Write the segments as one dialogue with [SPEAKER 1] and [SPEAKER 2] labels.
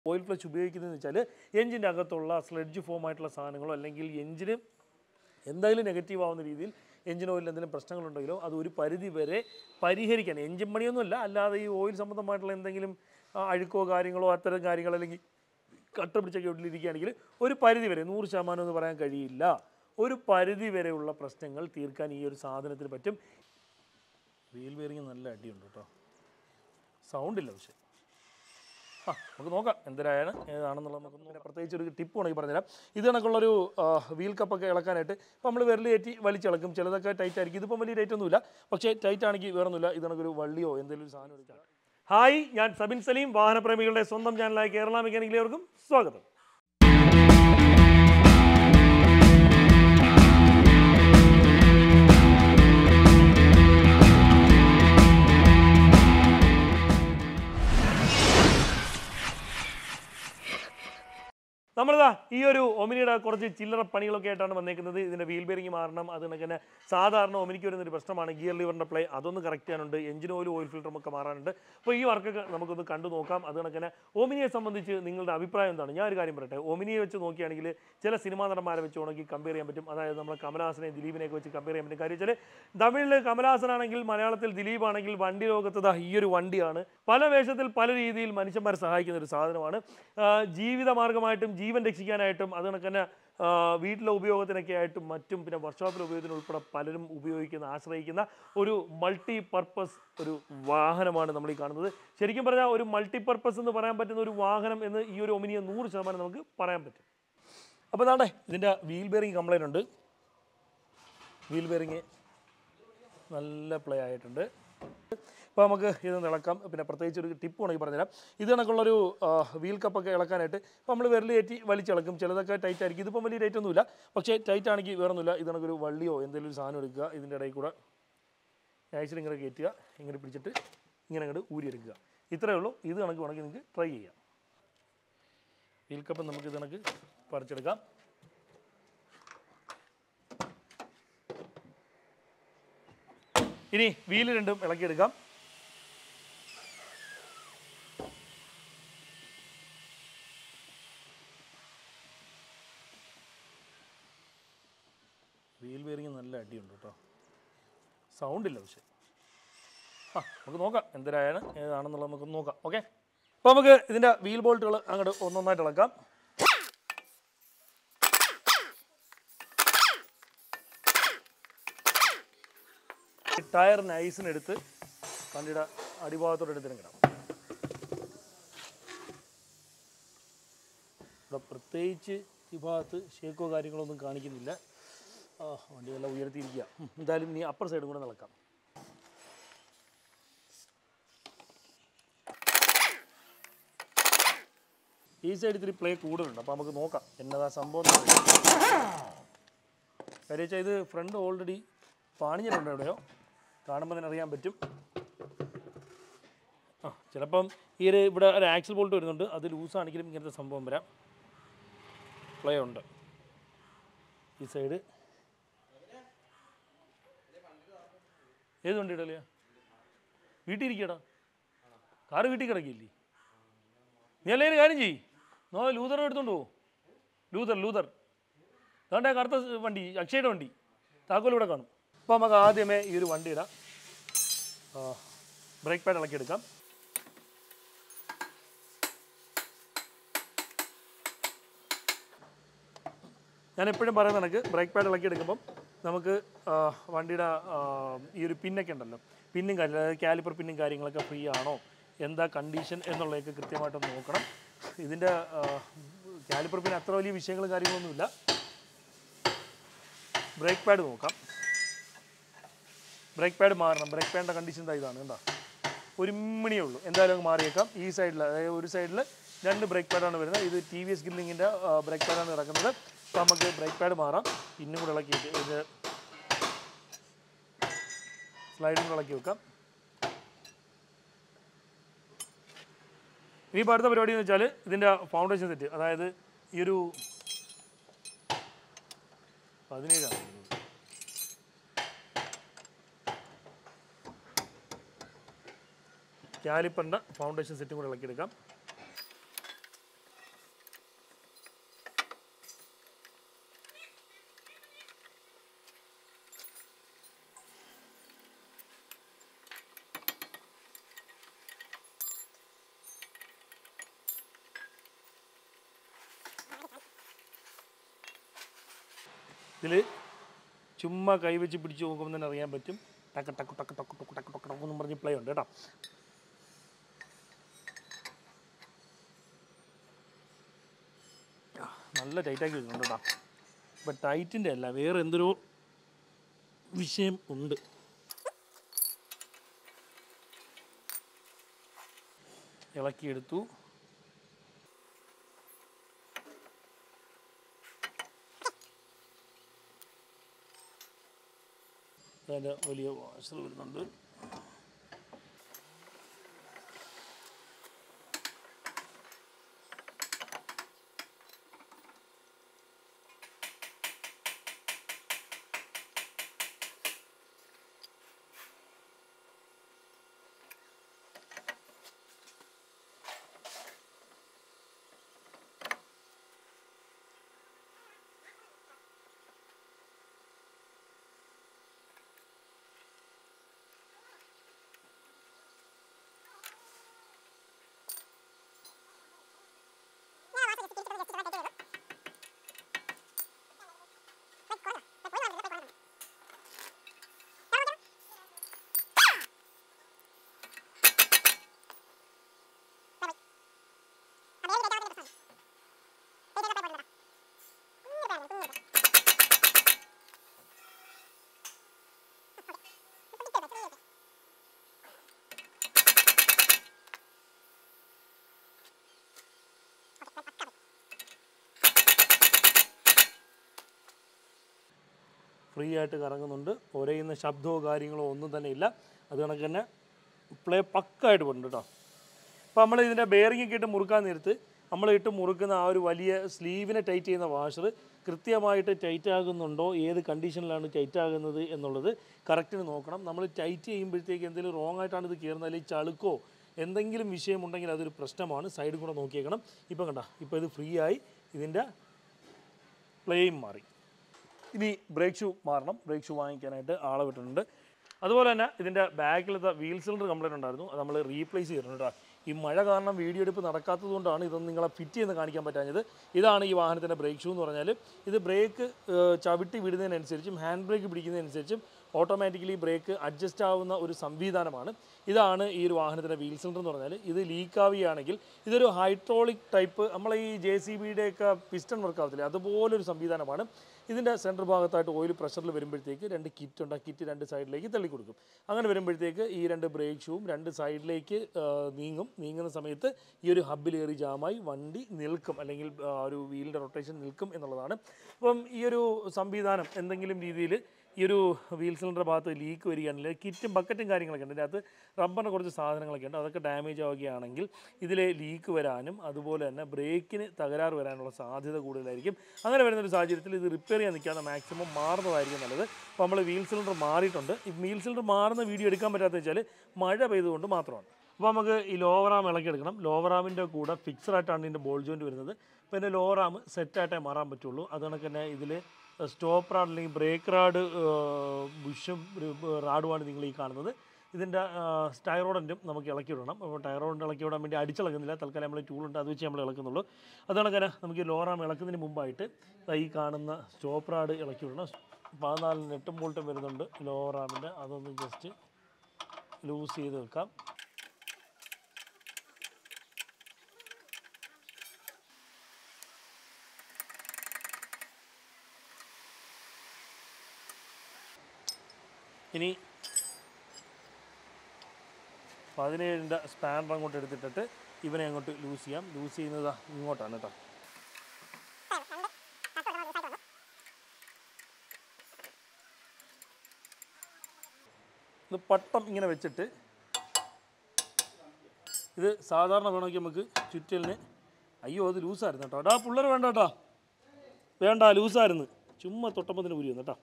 [SPEAKER 1] Oil flush ഉപയോഗിക്കുന്നതെന്ന് വെച്ചാൽ എഞ്ചിൻ്റെ അകത്തുള്ള സ്ലെഡ്ജ് ഫോം ആയിട്ടുള്ള സാധനങ്ങളോ അല്ലെങ്കിൽ എഞ്ചിന് എന്തായാലും നെഗറ്റീവ് ആവുന്ന രീതിയിൽ എഞ്ചിൻ ഓയിലിൽ എന്തെങ്കിലും പ്രശ്നങ്ങളുണ്ടെങ്കിലോ അത് ഒരു പരിധി വരെ പരിഹരിക്കാൻ എഞ്ചിൻ പണിയൊന്നുമല്ല അല്ലാതെ ഈ ഓയിൽ സംബന്ധമായിട്ടുള്ള എന്തെങ്കിലും ആ, അഴുക്കോ കാര്യങ്ങളോ അത്തരം കാര്യങ്ങൾ അല്ലെങ്കിൽ കട്ട പിടിച്ചൊക്കെ ഉള്ളിലിരിക്കുകയാണെങ്കിൽ ഒരു പരിധി വരെ നൂറ് ശതമാനം എന്ന് പറയാൻ കഴിയില്ല ഒരു പരിധി വരെയുള്ള പ്രശ്നങ്ങൾ തീർക്കാൻ ഈ ഒരു സാധനത്തിന് പറ്റും വീൽ ബെയറിങ് നല്ല അടിയുണ്ട് കേട്ടോ സൗണ്ടില്ല പക്ഷേ ആ നമുക്ക് നോക്കാം എന്തരായാണ് ഏതാണെന്നുള്ളത് നമുക്ക് നോക്കാം പ്രത്യേകിച്ച് ഒരു ടിപ്പ് വേണമെങ്കിൽ പറഞ്ഞുതരാം ഇത് കണക്കുള്ളൊരു ആ, വീൽ കപ്പൊക്കെ ഇളക്കാനായിട്ട് ഇപ്പോൾ നമ്മൾ വിരൽ കയറ്റി വലിച്ചിളക്കും ചിലതൊക്കെ ടൈറ്റ് ആയിരിക്കും ഇതിപ്പം വലിയ ടൈറ്റ് ഒന്നുമില്ല പക്ഷേ ടൈറ്റ് ആണെങ്കിൽ വേറെ ഒന്നുമില്ല ഇത് കണക്കൊരു വള്ളിയോ എന്തെങ്കിലും ഒരു സാധനം എടുക്കാം ഹായ് ഞാൻ സബിൻ സലീം വാഹനപ്രേമികളുടെ സ്വന്തം ചാനലായ കേരള മെക്കാനിക്കലേവർക്കും സ്വാഗതം നമ്മളിതാ ഈ ഒരു ഒമിനിയുടെ കുറച്ച് ചില്ലറ പണികളൊക്കെ ആയിട്ടാണ് വന്നേക്കുന്നത് ഇതിൻ്റെ വീൽ ബെയറിംഗ് മാറണം അത് കണക്ക് തന്നെ സാധാരണ ഒമിനിക്ക് വരുന്ന ഒരു പ്രശ്നമാണ് ഗിയർ ലിവറിൻ്റെ പ്ലേ അതൊന്ന് കറക്റ്റ് ചെയ്യാനുണ്ട് എഞ്ചിൻ ഓയിൽ ഓയിൽ ഫിൽറ്ററും ഒക്കെ മാറാനുണ്ട് അപ്പോൾ ഈ വർക്കൊക്കെ നമുക്കൊന്ന് കണ്ടു നോക്കാം അത് കണക്ക് തന്നെ ഒമിനിയെ സംബന്ധിച്ച് നിങ്ങളുടെ അഭിപ്രായം എന്താണ് ഞാൻ ഒരു കാര്യം പറയട്ടെ ഒമിനിയെ വെച്ച് നോക്കുകയാണെങ്കിൽ ചില സിനിമാ നടന്മാരെ വെച്ച് വേണമെങ്കിൽ കമ്പയർ ചെയ്യാൻ പറ്റും അതായത് നമ്മൾ കമലഹാസനെയും ദിലീപിനെയൊക്കെ വെച്ച് കമ്പയർ ചെയ്യാൻ പറ്റും കാര്യം വെച്ചാൽ തമിഴിൽ കമലഹാസനാണെങ്കിൽ മലയാളത്തിൽ ദിലീപ് ആണെങ്കിൽ വണ്ടി ലോകത്ത് ദാ ഈ ഒരു വണ്ടിയാണ് പല വേഷത്തിൽ പല രീതിയിൽ മനുഷ്യന്മാരെ സഹായിക്കുന്ന ഒരു സാധനമാണ് ആ, ജീവിതമാർഗമായിട്ടും ജീവൻ രക്ഷിക്കാനായിട്ടും അത് കണക്ക് തന്നെ ആ, വീട്ടിലെ ഉപയോഗത്തിനൊക്കെ ആയിട്ടും മറ്റും പിന്നെ വർക്ക്ഷോപ്പിലെ ഉപയോഗത്തിന് ഉൾപ്പെടെ പലരും ഉപയോഗിക്കുന്ന ആശ്രയിക്കുന്ന ഒരു മൾട്ടി പർപ്പസ് ഒരു വാഹനമാണ് നമ്മൾ ഈ കാണുന്നത് ശരിക്കും പറഞ്ഞാൽ ഒരു മൾട്ടി പർപ്പസ് എന്ന് പറയാൻ പറ്റുന്ന ഒരു വാഹനം എന്ന് ഈ ഒരു ഒമിനിയെ നൂറ് ശതമാനം നമുക്ക് പറയാൻ പറ്റും അപ്പോൾ താണ്ടേ ഇതിൻ്റെ വീൽ ബെയറിംഗ് കംപ്ലൈൻ്റ് ഉണ്ട് വീൽ ബെയറിങ് നല്ല പ്ലേ ആയിട്ടുണ്ട് ഇപ്പോൾ നമുക്ക് ഇത് ഇളക്കാം പിന്നെ പ്രത്യേകിച്ച് ഒരു ടിപ്പ് വേണമെങ്കിൽ പറഞ്ഞുതരാം ഇത് കണക്കുള്ളൊരു ആ, വീൽ കപ്പൊക്കെ ഇളക്കാനായിട്ട് ഇപ്പോൾ നമ്മൾ വിരൽ കയറ്റി വലിച്ചിളക്കും ചിലതൊക്കെ ടൈറ്റ് ആയിരിക്കും ഇതിപ്പം വലിയ ടൈറ്റ് ഒന്നുമില്ല പക്ഷേ ടൈറ്റ് ആണെങ്കിൽ വേറെ ഒന്നുമില്ല ഇത് കണക്കൊരു വള്ളിയോ എന്തെങ്കിലും ഒരു സാധനം എടുക്കുക ഇതിൻ്റെ ഇടയിൽ കൂടെ നൈസിൽ ഇങ്ങനെ കയറ്റുക ഇങ്ങനെ പിടിച്ചിട്ട് ഇങ്ങനെ അങ്ങോട്ട് ഊരിയെടുക്കുക ഇത്രയേ ഉള്ളൂ ഇത് കണക്ക് വേണമെങ്കിൽ നിങ്ങൾക്ക് ട്രൈ ചെയ്യാം വീൽ കപ്പ് നമുക്ക് ഇത് കണക്ക് പറിച്ചെടുക്കാം ഇനി വീല് രണ്ടും ഇളക്കിയെടുക്കാം വീൽ ബെയറിങ് നല്ല അടിയുണ്ട് കേട്ടോ സൗണ്ടില്ല പക്ഷേ ആ നമുക്ക് നോക്കാം എന്തരായാണ് ഏതാണെന്നുള്ളത് നമുക്ക് നോക്കാം ഓക്കെ അപ്പോൾ നമുക്ക് ഇതിൻ്റെ വീൽ ബോൾട്ടുകൾ അങ്ങോട്ട് ഒന്നൊന്നായിട്ട് ഇളക്കാം ഈ ടയർ നൈസിനെടുത്ത് വണ്ടിയുടെ അടിഭാഗത്തോടെ എടുത്തിടണം ഇവിടെ പ്രത്യേകിച്ച് ഈ ഭാഗത്ത് ഷേക്കോ കാര്യങ്ങളൊന്നും കാണിക്കുന്നില്ല ആ വണ്ടി എല്ലാം ഉയർത്തിയിരിക്കുക ഉം, എന്തായാലും ഇനി അപ്പർ സൈഡും കൂടെ നടക്കാം ഈ സൈഡ് ഇത്തിരി പ്ലേ കൂടുതലുണ്ട് അപ്പോൾ നമുക്ക് നോക്കാം എന്നതാ സംഭവം എന്ന് അറിയാം. കാര്യം വെച്ചാൽ ഇത് ഫ്രണ്ട് ഓൾറെഡി പാണിഞ്ഞിട്ടുണ്ട് എവിടെയോ കാണുമ്പോൾ തന്നെ അറിയാൻ പറ്റും ആ ചിലപ്പം ഈ ഒരു ഇവിടെ ഒരു ആക്സിൽ ബോൾട്ട് വരുന്നുണ്ട് അത് ലൂസാണെങ്കിലും ഇങ്ങനത്തെ സംഭവം വരാം പ്ലേ ഉണ്ട് ഈ സൈഡ് ഏത് വണ്ടി ഇടലിയ വീട്ടിൽ ഇരിക്കടാ കാറ് വീട്ടിൽ കിടക്കില്ലേ നീ അല്ലെങ്കിൽ കാര്യം ചെയ്യ് നോ ലൂതർ എടുത്തോണ്ട് പോ ലൂതർ ലൂതർ അതുകൊണ്ട് കറുത്ത വണ്ടി അക്ഷയുടെ വണ്ടി താക്കോൽ ഇവിടെ കാണും അപ്പോൾ നമുക്ക് ആദ്യമേ ഈ ഒരു വണ്ടി ഇടാം ബ്രേക്ക് പാഡ് ഇളക്കി എടുക്കാം ഞാൻ എപ്പോഴും പറയുന്ന കണക്ക് ബ്രേക്ക് പാഡ് ഇളക്കി എടുക്കുമ്പം നമുക്ക് ആ, വണ്ടിയുടെ ആ, ഈ ഒരു പിന്നൊക്കെ ഉണ്ടല്ലോ പിന്നും കാര്യം അതായത് കാലിപ്പർ പിന്നും കാര്യങ്ങളൊക്കെ ഫ്രീ ആണോ എന്താ കണ്ടീഷൻ എന്നുള്ളതൊക്കെ കൃത്യമായിട്ടൊന്ന് നോക്കണം ഇതിൻ്റെ കാലിപ്പർ പിന്നെ അത്ര വലിയ വിഷയങ്ങളും കാര്യങ്ങളൊന്നുമില്ല ബ്രേക്ക് പാഡ് നോക്കാം ബ്രേക്ക് പാഡ് മാറണം ബ്രേക്ക് പാഡിൻ്റെ കണ്ടീഷൻ എന്താ ഇതാണ് എന്താ ഒരു മിണിയേ ഉള്ളൂ എന്തായാലും അങ്ങ് മാറിയേക്കാം ഈ സൈഡിൽ അതായത് ഒരു സൈഡിൽ രണ്ട് ബ്രേക്ക് പാഡാണ് വരുന്നത് ഇത് ടി വി എസ് ഗില്ലിങ്ങിൻ്റെ ബ്രേക്ക് പാഡാണ് കിടക്കുന്നത് അപ്പോൾ നമുക്ക് ബ്രേക്ക് പാഡ് മാറാം പിന്നും കൂടെ ഇളക്കിയിട്ട് ഇത് സ്ലൈഡും കൂടെ ഇളക്കി വെക്കാം ഇനിയിപ്പോൾ അടുത്ത പരിപാടി എന്ന് വെച്ചാൽ ഇതിൻ്റെ ഫൗണ്ടേഷൻ സെറ്റ് അതായത് ഈ ഒരു പതിനേഴാണ് കാലിപ്പറിൻ്റെ ഫൗണ്ടേഷൻ സെറ്റും കൂടെ ഇളക്കിയെടുക്കാം ഇതിൽ ചുമ്മാ കൈവച്ച് പിടിച്ച് നോക്കുമ്പോൾ തന്നെ അറിയാൻ പറ്റും ടക്ക് ടക്ക് ടക്ക് ടക്ക് ടക്ക് ടക്ക് ടക്ക് ടക്ക് എന്നും പറഞ്ഞ് പ്ലേ ഉണ്ട് കേട്ടോ ആ, നല്ല ടൈറ്റാക്കി വെക്കുന്നുണ്ട് കേട്ടോ ഇപ്പം ടൈറ്റിൻ്റെ അല്ല വേറെ എന്തൊരു വിഷയം ഉണ്ട് ഇളക്കിയെടുത്തു അതിൻ്റെ വലിയ വാഷർ വരുന്നുണ്ട് ഫ്രീ ആയിട്ട് കറങ്ങുന്നുണ്ട് ഒരയുന്ന ശബ്ദമോ കാര്യങ്ങളോ ഒന്നും തന്നെ ഇല്ല അത് കണക്ക് തന്നെ പ്ലേ പക്കായിട്ട് പോയിട്ടുണ്ട് കേട്ടോ അപ്പോൾ നമ്മൾ ഇതിൻ്റെ ബെയറിംഗ് ഒക്കെ ഇട്ട് മുറുക്കാൻ നേരത്ത് നമ്മൾ ഇട്ട് മുറുക്കുന്ന ആ ഒരു വലിയ സ്ലീവിനെ ടൈറ്റ് ചെയ്യുന്ന വാഷർ കൃത്യമായിട്ട് ടൈറ്റ് ആകുന്നുണ്ടോ ഏത് കണ്ടീഷനിലാണ് ടൈറ്റ് ആകുന്നത് എന്നുള്ളത് കറക്റ്റിന് നോക്കണം നമ്മൾ ടൈറ്റ് ചെയ്യുമ്പോഴത്തേക്ക് എന്തെങ്കിലും റോങ് ആയിട്ടാണ് ഇത് കയറുന്നത് അല്ലെങ്കിൽ ചളുക്കോ എന്തെങ്കിലും വിഷയമുണ്ടെങ്കിൽ അതൊരു പ്രശ്നമാണ് സൈഡിൽ കൂടെ നോക്കിയേക്കണം ഇപ്പം കണ്ട ഇപ്പോൾ ഇത് ഫ്രീ ആയി ഇതിൻ്റെ പ്ലേയും മാറി ഇനി ബ്രേക്ക് ഷൂ മാറണം ബ്രേക്ക് ഷൂ വാങ്ങിക്കാനായിട്ട് ആളെ വിട്ടിട്ടുണ്ട് അതുപോലെ തന്നെ ഇതിൻ്റെ ബാക്കിലത്തെ വീൽ സിലിണ്ടർ കംപ്ലൈൻറ്റ് ഉണ്ടായിരുന്നു അത് നമ്മൾ റീപ്ലേസ് ചെയ്തിട്ടുണ്ട് കേട്ടോ ഈ മഴ കാരണം വീഡിയോ എടുപ്പ് നടക്കാത്തത് കൊണ്ടാണ് ഇതൊന്നും നിങ്ങളെ ഫിറ്റ് ചെയ്ത് കാണിക്കാൻ പറ്റാഞ്ഞത് ഇതാണ് ഈ വാഹനത്തിൻ്റെ ബ്രേക്ക് ഷൂ എന്ന് പറഞ്ഞാൽ ഇത് ബ്രേക്ക് ചവിട്ടി വിടുന്നതിനനുസരിച്ചും ഹാൻഡ് ബ്രേക്ക് പിടിക്കുന്നതിനനുസരിച്ചും ഓട്ടോമാറ്റിക്കലി ബ്രേക്ക് അഡ്ജസ്റ്റ് ആവുന്ന ഒരു സംവിധാനമാണ് ഇതാണ് ഈ ഒരു വാഹനത്തിൻ്റെ വീൽ സിലിണ്ടർ എന്ന് പറഞ്ഞാൽ ഇത് ലീക്ക് ആവുകയാണെങ്കിൽ ഇതൊരു ഹൈഡ്രോളിക് ടൈപ്പ് നമ്മളെ ഈ ജെ സി ബിയുടെയൊക്കെ പിസ്റ്റൺ വർക്ക് ആവത്തില്ലേ അതുപോലൊരു സംവിധാനമാണ് ഇതിൻ്റെ സെൻറ്റർ ഭാഗത്തായിട്ട് ഓയിൽ പ്രഷറിൽ വരുമ്പോഴത്തേക്ക് രണ്ട് കിറ്റ് ഉണ്ട് ആ കിറ്റ് രണ്ട് സൈഡിലേക്ക് തള്ളി കൊടുക്കും അങ്ങനെ വരുമ്പോഴത്തേക്ക് ഈ രണ്ട് ബ്രേക്ക് ഷൂവും രണ്ട് സൈഡിലേക്ക് ആ, നീങ്ങും നീങ്ങുന്ന സമയത്ത് ഈ ഒരു ഹബ്ബിൽ കയറി ജാമായി വണ്ടി നിൽക്കും അല്ലെങ്കിൽ ആ, ഒരു വീലിൻ്റെ റൊട്ടേഷൻ നിൽക്കും എന്നുള്ളതാണ് അപ്പം ഈ ഒരു സംവിധാനം എന്തെങ്കിലും രീതിയിൽ ഈ ഒരു വീൽ സിലിണ്ടർ ഭാഗത്ത് ലീക്ക് വരികയാണെങ്കിൽ കിറ്റും ബക്കറ്റും കാര്യങ്ങളൊക്കെ ഉണ്ട് ഇതിൻ്റെ അകത്ത് റബ്ബറിന് കുറച്ച് സാധനങ്ങളൊക്കെ ഉണ്ട് അതൊക്കെ ഡാമേജ് ആവുകയാണെങ്കിൽ ഇതിലെ ലീക്ക് വരാനും അതുപോലെ തന്നെ ബ്രേക്കിന് തകരാറ് വരാനുള്ള സാധ്യത കൂടുതലായിരിക്കും അങ്ങനെ വരുന്ന ഒരു സാഹചര്യത്തിൽ ഇത് റിപ്പയർ ചെയ്യാൻ നിൽക്കാതെ മാക്സിമം മാറുന്നതായിരിക്കും നല്ലത് അപ്പോൾ നമ്മൾ വീൽ സിലിണ്ടർ മാറിയിട്ടുണ്ട് ഈ വീൽ സിലിണ്ടർ മാറുന്ന വീഡിയോ എടുക്കാൻ പറ്റാത്ത വെച്ചാൽ മഴ പെയ്തുകൊണ്ട് മാത്രമാണ് അപ്പോൾ നമുക്ക് ഈ ലോവർ ആം ഇളക്കിയെടുക്കണം ലോവർ ആമിൻ്റെ കൂടെ ഫിക്സഡ് ആയിട്ടാണ് ഇതിൻ്റെ ബോൾ ജോയിൻറ്റ് വരുന്നത് പിന്നെ ലോവർ ആം സെറ്റായിട്ടേ മാറാൻ പറ്റുള്ളൂ അത് കണക്ക് തന്നെ ഇതിൽ സ്റ്റോപ്പ് റാഡ് അല്ലെങ്കിൽ ബ്രേക്ക് റാഡ് ബുഷും റാഡുമാണ് നിങ്ങൾ ഈ കാണുന്നത് ഇതിൻ്റെ ടയറോഡൻറ്റും നമുക്ക് ഇളക്കി വിടണം അപ്പോൾ ടയറോഡൻ്റ് ഇളക്കി വിടാൻ വേണ്ടി അടിച്ചിളക്കുന്നില്ല തൽക്കാലം നമ്മൾ ടൂളുണ്ട് അത് വെച്ച് നമ്മൾ ഇളക്കുന്നുള്ളൂ അതാണ് തന്നെ നമുക്ക് ലോറാം ഇളക്കുന്നതിന് മുമ്പായിട്ട് ദാ ഈ കാണുന്ന സ്റ്റോപ്പ് റാഡ് ഇളക്കി വിടണം പതിനാല് നെട്ടും ബോൾട്ടും വരുന്നുണ്ട് ലോറാമിൻ്റെ അതൊന്ന് ജസ്റ്റ് ലൂസ് ചെയ്ത് വെക്കാം ഇനി പതിനേഴിൻ്റെ സ്പാനർ അങ്ങോട്ട് എടുത്തിട്ടിട്ട് ഇവനെ അങ്ങോട്ട് ലൂസ് ചെയ്യാം ലൂസ് ചെയ്യുന്നത് ഇങ്ങോട്ടാണ് കേട്ടോ ഇത് പട്ടം ഇങ്ങനെ വെച്ചിട്ട് ഇത് സാധാരണ വേണമെങ്കിൽ നമുക്ക് ചുറ്റലിന് അയ്യോ അത് ലൂസായിരുന്നു കേട്ടോ എടാ പിള്ളേർ വേണ്ട കേട്ടോ വേണ്ട ലൂസായിരുന്നു ചുമ്മാ തൊട്ടപ്പത്തിന് പുരി വന്നു കേട്ടോ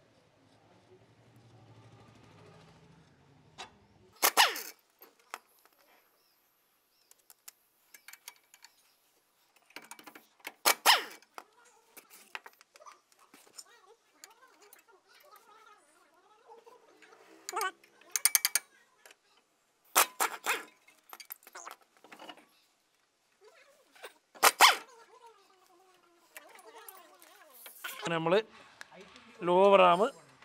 [SPEAKER 1] അങ്ങനെ നമ്മൾ ലോവർ ആം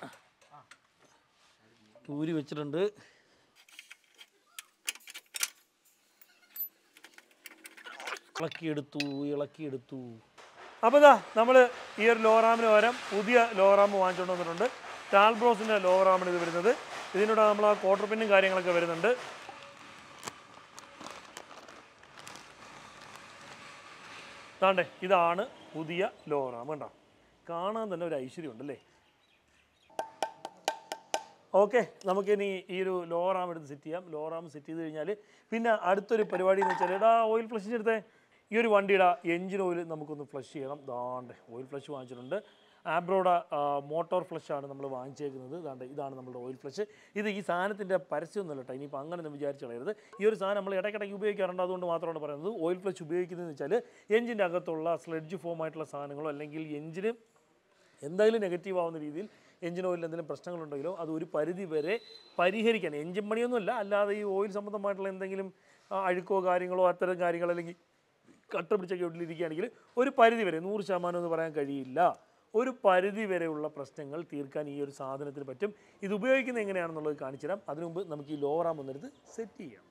[SPEAKER 1] ഊരി വെച്ചിട്ടുണ്ട് ഇളക്കിയെടുത്തു ഇളക്കിയെടുത്തു അപ്പോൾ ഇതാ നമ്മൾ ഈ ഒരു ലോറാമിന് പകരം പുതിയ ലോറാം വാങ്ങിച്ചുകൊണ്ട് വന്നിട്ടുണ്ട് ടാൽബ്രോസിൻ്റെ ലോറാമാണ് ഇത് വരുന്നത് ഇതിനൂടെ നമ്മൾ ആ ക്വാർട്ടർ പിന്നും കാര്യങ്ങളൊക്കെ വരുന്നുണ്ട് താണ്ടേ ഇതാണ് പുതിയ ലോറാം കണ്ടോ കാണാൻ തന്നെ ഒരു ഐശ്വര്യമുണ്ട് അല്ലേ ഓക്കെ നമുക്കിനി ഈ ഒരു ലോറാം എടുത്ത് സെറ്റ് ചെയ്യാം ലോറാം സെറ്റ് ചെയ്ത് കഴിഞ്ഞാൽ പിന്നെ അടുത്തൊരു പരിപാടി എന്ന് വെച്ചാൽ എടാ ഓയിൽ ഫ്ലഷ് എടുത്തേ ഈ ഒരു വണ്ടിയുടെ എഞ്ചിൻ ഓയിൽ നമുക്കൊന്ന് ഫ്ലഷ് ചെയ്യണം ദാണ്ട് ഓയിൽ ഫ്ലഷ് വാങ്ങിച്ചിട്ടുണ്ട് ആബ്രോഡ മോട്ടോർ ഫ്ലഷാണ് നമ്മൾ വാങ്ങിച്ചേക്കുന്നത് ദാണ്ട് ഇതാണ് നമ്മുടെ ഓയിൽ ഫ്ലഷ് ഇത് ഈ സാധനത്തിൻ്റെ പരസ്യമൊന്നുമല്ല കേട്ടോ ഇനിയിപ്പോൾ അങ്ങനെ ഒന്നും വിചാരിച്ച് കളയരുത് ഈ ഒരു സാധനം നമ്മൾ ഇടയ്ക്കിടയ്ക്ക് ഉപയോഗിക്കാറുണ്ട് അതുകൊണ്ട് മാത്രമാണ് പറയുന്നത് ഓയിൽ ഫ്ലഷ് ഉപയോഗിക്കുന്നതെന്ന് വെച്ചാൽ എഞ്ചിൻ്റെ അകത്തുള്ള സ്ലെഡ്ജ് ഫോം ആയിട്ടുള്ള സാധനങ്ങളോ അല്ലെങ്കിൽ എഞ്ചിന് എന്തായാലും നെഗറ്റീവ് ആവുന്ന രീതിയിൽ എഞ്ചിൻ ഓയിലിൽ എന്തെങ്കിലും പ്രശ്നങ്ങളുണ്ടെങ്കിലോ അത് ഒരു പരിധി വരെ പരിഹരിക്കാൻ എഞ്ചിൻ പണിയൊന്നുമല്ല അല്ലാതെ ഈ ഓയിൽ സംബന്ധമായിട്ടുള്ള എന്തെങ്കിലും ആ, അഴുക്കോ കാര്യങ്ങളോ അത്തരം കാര്യങ്ങൾ അല്ലെങ്കിൽ കട്ട പിടിച്ചൊക്കെ ഉള്ളിലിരിക്കുകയാണെങ്കിൽ ഒരു പരിധി വരെ നൂറ് ശതമാനം എന്ന് പറയാൻ കഴിയില്ല ഒരു പരിധി വരെയുള്ള പ്രശ്നങ്ങൾ തീർക്കാൻ ഈ ഒരു സാധനത്തിന് പറ്റും ഇത് ഉപയോഗിക്കുന്നത് എങ്ങനെയാണെന്നുള്ളത് കാണിച്ചു തരാം അതിനു മുമ്പ് നമുക്ക് ഈ ലോറാം ഒന്നെടുത്ത് സെറ്റ് ചെയ്യാം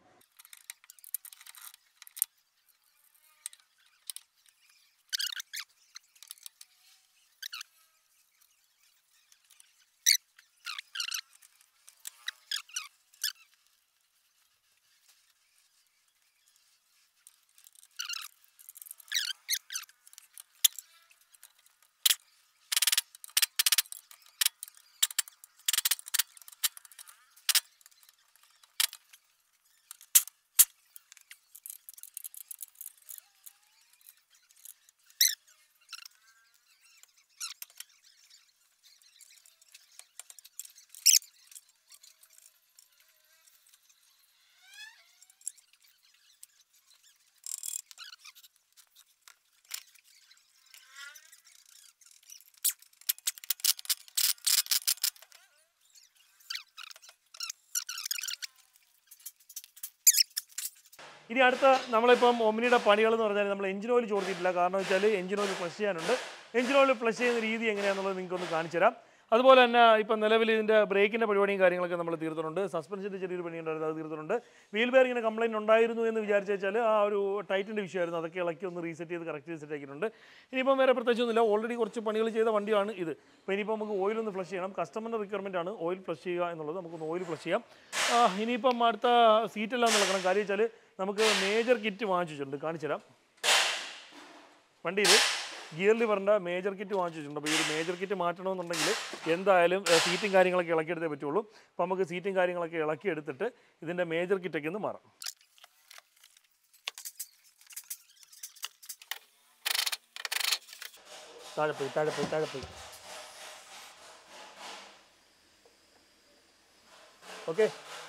[SPEAKER 1] ഇനി അടുത്ത നമ്മളിപ്പം ഒമിനിയുടെ പണികൾ എന്ന് പറഞ്ഞാൽ നമ്മൾ എഞ്ചിൻ ഓയിൽ ചോർത്തിയിട്ടില്ല കാരണം വെച്ചാൽ എഞ്ചിൻ ഓയിൽ ഫ്ലഷ് ചെയ്യാനുണ്ട് എഞ്ചിൻ ഓയിൽ ഫ്ലഷ് ചെയ്യുന്ന രീതി എങ്ങനെയാണെന്നുള്ളത് നിങ്ങൾക്കൊന്ന് കാണിച്ചു തരാം അതുപോലെ തന്നെ ഇപ്പം നിലവിൽ ഇതിൻ്റെ ബ്രേക്കിൻ്റെ പരിപാടിയും കാര്യങ്ങളൊക്കെ നമ്മൾ തീർത്തിട്ടുണ്ട് സസ്പെൻഷൻ്റെ ചെറിയൊരു പണി ഉണ്ടായിരുന്നു അത് തീർത്തിട്ടുണ്ട് വീൽ ബെയറിങ്ങിന് കംപ്ലൈൻറ്റ് ഉണ്ടായിരുന്നു എന്ന് വിചാരിച്ചു വെച്ചാൽ ആ ഒരു ടൈറ്റിൻ്റെ വിഷയമായിരുന്നു അതൊക്കെ ഇളക്കി ഒന്ന് റീസെറ്റ് ചെയ്ത് കറക്റ്റ് ചെയ്ത് സെറ്റ് ആക്കിയിട്ടുണ്ട് ഇനിയിപ്പം വേറെ പ്രത്യേകിച്ചൊന്നുമില്ല ഓൾറെഡി കുറച്ച് പണികൾ ചെയ്ത വണ്ടിയാണ് ഇത് അപ്പോൾ ഇനിയിപ്പോൾ നമുക്ക് ഓയിൽ ഒന്ന് ഫ്ലഷ് ചെയ്യണം കസ്റ്റമറിൻ്റെ റിക്വയർമെൻ്റ് ആണ് ഓയിൽ ഫ്ലഷ് ചെയ്യുക എന്നുള്ളത് നമുക്കൊന്ന് ഓയിൽ ഫ്ലഷ് ചെയ്യാം ആ, ഇനിയിപ്പം അടുത്ത സീറ്റെല്ലാം നടക്കണം കാര്യം വെച്ചാൽ നമുക്ക് മേജർ കിറ്റ് വാങ്ങിച്ചിട്ടുണ്ട് കാണിച്ചു തരാം വണ്ടിയിൽ ഗിയർ ലിവറിൻ്റെ മേജർ കിറ്റ് വാങ്ങിച്ചിട്ടുണ്ട് അപ്പോൾ ഈ ഒരു മേജർ കിറ്റ് മാറ്റണമെന്നുണ്ടെങ്കിൽ എന്തായാലും സീറ്റും കാര്യങ്ങളൊക്കെ ഇളക്കിയെടുത്തേ പറ്റുള്ളൂ അപ്പോൾ നമുക്ക് സീറ്റും കാര്യങ്ങളൊക്കെ ഇളക്കിയെടുത്തിട്ട് ഇതിൻ്റെ മേജർ കിറ്റൊക്കെ ഒന്ന് മാറാം താഴെ പോയി താഴെ പോയി താഴെ പോയി ഓക്കെ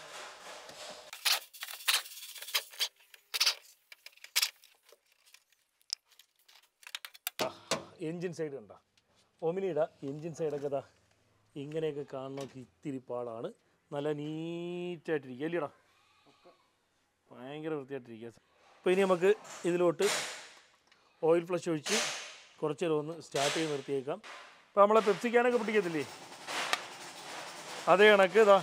[SPEAKER 1] എൻജിൻ സൈഡ് കണ്ട ഒമിനിയുടെ എൻജിൻ സൈഡൊക്കെ ഇതാ ഇങ്ങനെയൊക്കെ കാണണമെങ്കിൽ ഇത്തിരി പാടാണ് നല്ല നീറ്റായിട്ടിരിക്കുക അല്ലേടാ ഭയങ്കര വൃത്തിയായിട്ടിരിക്കുക അപ്പോൾ ഇനി നമുക്ക് ഇതിലോട്ട് ഓയിൽ ഫ്ലഷ് ഒഴിച്ച് കുറച്ച് നേരം ഒന്ന് സ്റ്റാർട്ട് ചെയ്ത് നിർത്തിയേക്കാം ഇപ്പോൾ നമ്മളെ പെപ്സിക്കാനൊക്കെ പിടിക്കത്തില്ലേ അതേ കണക്ക് ഇതാ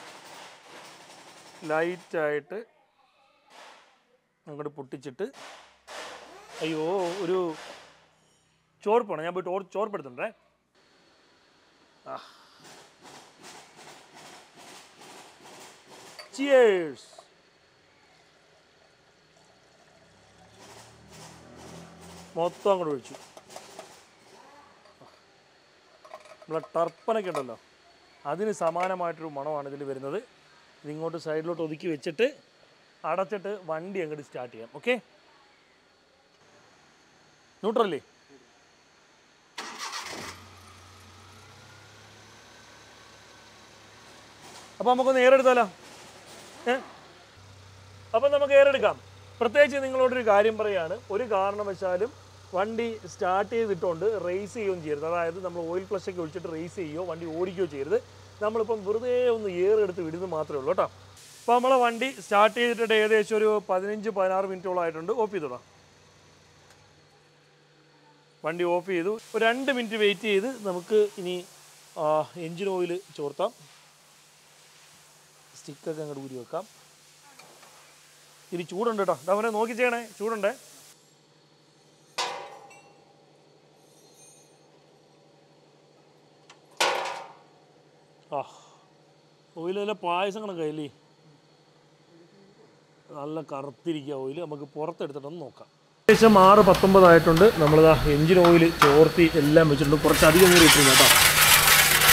[SPEAKER 1] ലൈറ്റായിട്ട് അങ്ങോട്ട് പൊട്ടിച്ചിട്ട് അയ്യോ ഒരു ചോർപ്പാണ് ഞാൻ പോയിട്ട് ഓർ ചോർപ്പെടുത്തുണ്ടേ ചിയേഴ്സ് മൊത്തം അങ്ങോട്ട് ഒഴിച്ചു നമ്മളെ ടർപ്പനൊക്കെ ഉണ്ടല്ലോ അതിന് സമാനമായിട്ടൊരു മണമാണ് ഇതിൽ വരുന്നത് ഇതിങ്ങോട്ട് സൈഡിലോട്ട് ഒതുക്കി വെച്ചിട്ട് അടച്ചിട്ട് വണ്ടി അങ്ങോട്ട് സ്റ്റാർട്ട് ചെയ്യാം ഓക്കെ ന്യൂട്രല്ലേ അപ്പോൾ നമുക്കൊന്ന് എയർ എടുത്താലോ ഏ അപ്പം നമുക്ക് എയർ എടുക്കാം പ്രത്യേകിച്ച് നിങ്ങളോടൊരു കാര്യം പറയാണ് ഒരു കാരണവശാലും വണ്ടി സ്റ്റാർട്ട് ചെയ്തിട്ടുണ്ട് റേസ് ചെയ്യുകയും ചെയ്യരുത് അതായത് നമ്മൾ ഓയിൽ ഫ്ലഷ് ഒക്കെ ഒഴിച്ചിട്ട് റേസ് ചെയ്യുകയോ വണ്ടി ഓടിക്കുകയോ ചെയ്യരുത് നമ്മളിപ്പം വെറുതെ ഒന്ന് എയർ എടുത്ത് വിടുന്നത് മാത്രമേ ഉള്ളൂ കേട്ടോ അപ്പോൾ നമ്മളെ വണ്ടി സ്റ്റാർട്ട് ചെയ്തിട്ട് ഏകദേശം ഒരു പതിനഞ്ച് പതിനാറ് മിനിറ്റോളം ആയിട്ടുണ്ട് ഓഫ് ചെയ്തോടാം വണ്ടി ഓഫ് ചെയ്തു ഒരു രണ്ട് മിനിറ്റ് വെയിറ്റ് ചെയ്ത് നമുക്ക് ഇനി എൻജിൻ ഓയിൽ ചോർത്താം സ്റ്റിക്കൊക്കെ അങ്ങോട്ട് ഊരി വെക്കാം ഇനി ചൂടുണ്ട് കേട്ടോ അതവനെ നോക്കി ചെയ്യണേ ചൂടുണ്ടേ ആ ഓയിൽ നല്ല പായസം കണക്കാ അല്ലേ നല്ല കറുത്തിരിക്കുക ഓയിൽ നമുക്ക് പുറത്തെടുത്തിട്ടൊന്ന് നോക്കാം ഏകദേശം ആറ് പത്തൊമ്പതായിട്ടുണ്ട് നമ്മളിതാ എഞ്ചിൻ ഓയിൽ ചോർത്തി എല്ലാം വെച്ചിട്ടുണ്ട് കുറച്ച് അധികം കൂടി ഇട്ടിരുന്നു കേട്ടോ